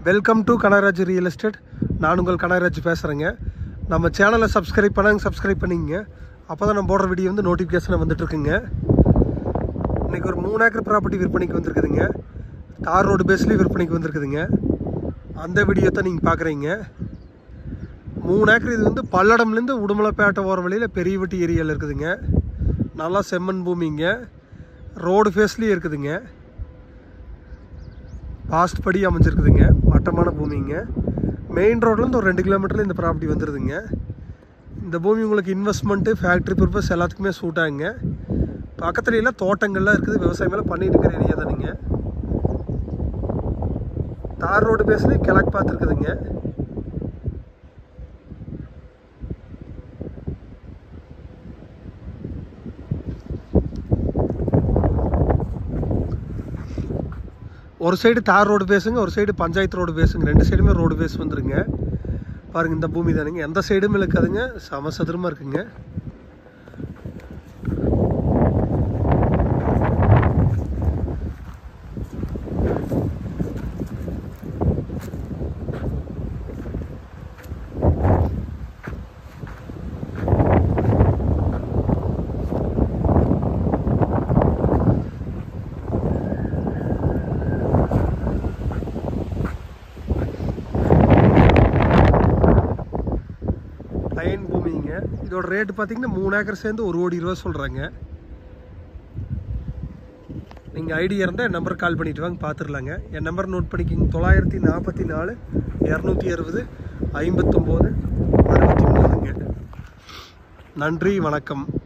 welcome to Kanagaraj real estate நான் உங்கள் கனகராஜ் பேசுகிறேங்க நம்ம சேனலை சப்ஸ்கிரைப் பண்ணாங்க சப்ஸ்கிரைப் பண்ணிங்க அப்போ தான் நம்ம போடுற வீடியோ வந்து நோட்டிஃபிகேஷன் வந்துட்டுருக்குங்க இன்றைக்கி ஒரு மூணு ஏக்கர் ப்ராப்பர்ட்டி விற்பனைக்கு வந்திருக்குதுங்க தார் ரோடு பேஸ்லேயும் விற்பனைக்கு வந்திருக்குதுங்க அந்த வீடியோ தான் நீங்கள் பார்க்குறீங்க மூணு ஏக்கர் இது வந்து பல்லடம்லேருந்து உடுமலைப்பேட்டை போகிற வழியில் பெரியவட்டி ஏரியாவில் இருக்குதுங்க நல்லா செம்மண் பூமிங்க ரோடு ஃபேஸ்லேயும் இருக்குதுங்க பாஸ்ட் படி அமைஞ்சிருக்குதுங்க மட்டமான பூமிங்க மெயின் ரோட்லேருந்து ஒரு ரெண்டு கிலோமீட்டரில் இந்த ப்ராப்பர்ட்டி வந்துடுதுங்க இந்த பூமி உங்களுக்கு இன்வெஸ்ட்மெண்ட்டு ஃபேக்ட்ரி பர்பஸ் எல்லாத்துக்குமே சூட் ஆகுங்க பக்கத்துல எல்லாம் தோட்டங்கள்லாம் இருக்குது விவசாயமெல்லாம் பண்ணிட்டு இருக்கிற ஏரியா தானுங்க தார் ரோடு பேஸ்லேயே கிழக்கு பார்த்துருக்குதுங்க ஒரு சைடு தார் ரோடு பேசுங்க ஒரு சைடு பஞ்சாயத்து ரோடு பேசுங்க ரெண்டு சைடுமே ரோடு பேஸ் வந்துருங்க பாருங்க இந்த பூமி தானுங்க எந்த சைடும் இருக்காதுங்க சமசதுரமாக இருக்குங்க லைன் பூமிங்க இதோட ரேட்டு பார்த்தீங்கன்னா மூணு ஏக்கர் சேர்ந்து ஒரு கோடி ரூபா சொல்கிறாங்க நீங்கள் ஐடி இருந்தால் என் நம்பருக்கு கால் பண்ணிட்டு வாங்க பார்த்துடலாங்க என் நம்பர் நோட் பண்ணிக்கிங்க தொள்ளாயிரத்தி நாற்பத்தி நாலு இரநூத்தி அறுபது ஐம்பத்தொம்போது அறுபத்தி மூணுங்க நன்றி வணக்கம்